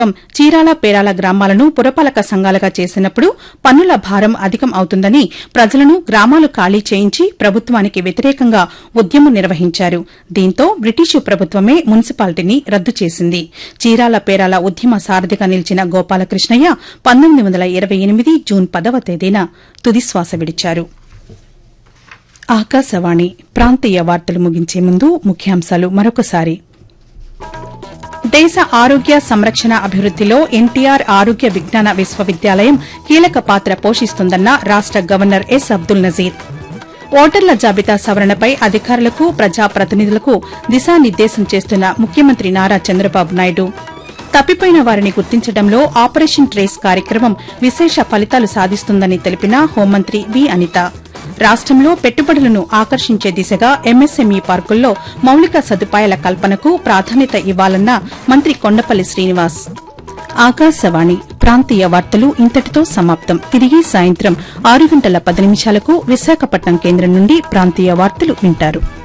చీరాల పేరాల గ్రామాలను పురపాలక సంఘాలుగా చేసినప్పుడు పన్నుల భారం అధికం అవుతుందని ప్రజలను గ్రామాలు ఖాళీ చేయించి ప్రభుత్వానికి వ్యతిరేకంగా ఉద్యమం నిర్వహించారు దీంతో బ్రిటిషు ప్రభుత్వమే మున్సిపాలిటీని రద్దు చేసింది చీరాల పేరాల ఉద్యమ సారథిగా నిలిచిన గోపాలకృష్ణయ్య పంతొమ్మిది వందల ఇరవై ఎనిమిది జూన్ పదవ తేదీన తుదిశ్వాస విడిచారు ఆకాశవాణి ప్రాంతీయ వార్తలు ముగించే ముందు ముఖ్యాంశాలు మరొకసారి దేశ ఆరోగ్య సంరక్షణ అభివృద్దిలో ఎన్టీఆర్ ఆరోగ్య విజ్ఞాన విశ్వవిద్యాలయం కీలక పాత్ర పోషిస్తుందన్న రాష్ట గవర్నర్ ఎస్ అబ్దుల్ నజీర్ ఓటర్ల జాబితా సవరణపై అధికారులకు ప్రజాప్రతినిధులకు దిశానిర్దేశం చేస్తున్న ముఖ్యమంత్రి నారా చంద్రబాబు నాయుడు తప్పిపోయిన వారిని గుర్తించడంలో ఆపరేషన్ ట్రేస్ కార్యక్రమం విశేష ఫలితాలు సాధిస్తుందని తెలిపిన హోంమంత్రి వి అనిత రాష్టంలో పెట్టుబడులను ఆకర్షించే దిశగా ఎంఎస్ఎంఈ పార్కుల్లో మౌలిక సదుపాయాల కల్పనకు ప్రాధాన్యత ఇవ్వాలన్న మంత్రి కొండపల్లి శ్రీనివాస్ ఆకాశవాణి ప్రాంతీయ వార్తలు ఇంతటితో సమాప్తం తిరిగి సాయంత్రం ఆరు గంటల పది నిమిషాలకు విశాఖపట్నం కేంద్రం నుండి ప్రాంతీయ వార్తలు వింటారు